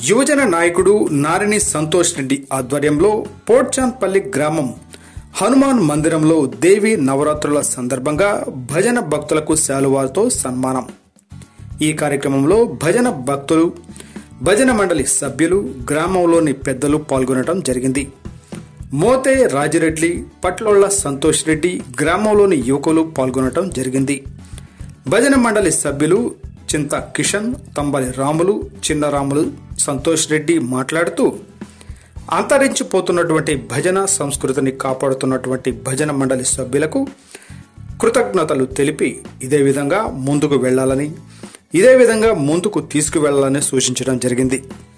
యువజన నాయకుడు నారిని సంతోష్ రెడ్డి ఆధ్వర్యంలో పోడ్చాన్పల్లి గ్రామం హనుమాన్ మందిరంలో దేవి నవరాత్రుల సందర్భంగా భజన భక్తులకు శాలువాతో సన్మానం ఈ కార్యక్రమంలో భజన భక్తులు భజన మండలి సభ్యులు గ్రామంలోని పెద్దలు పాల్గొనడం జరిగింది మోతే రాజిరెడ్డి పట్లోళ్ల సంతోష్ రెడ్డి గ్రామంలోని యువకులు పాల్గొనడం జరిగింది భజన మండలి సభ్యులు చింత కిషన్ తంబలి రాములు చిన్నరాములు సంతోష్ రెడ్డి మాట్లాడుతూ అంతరించిపోతున్నటువంటి భజన సంస్కృతిని కాపాడుతున్నటువంటి భజన మండలి సభ్యులకు కృతజ్ఞతలు తెలిపి ఇదే విధంగా ముందుకు వెళ్లాలని ఇదే విధంగా ముందుకు తీసుకువెళ్లాలని సూచించడం జరిగింది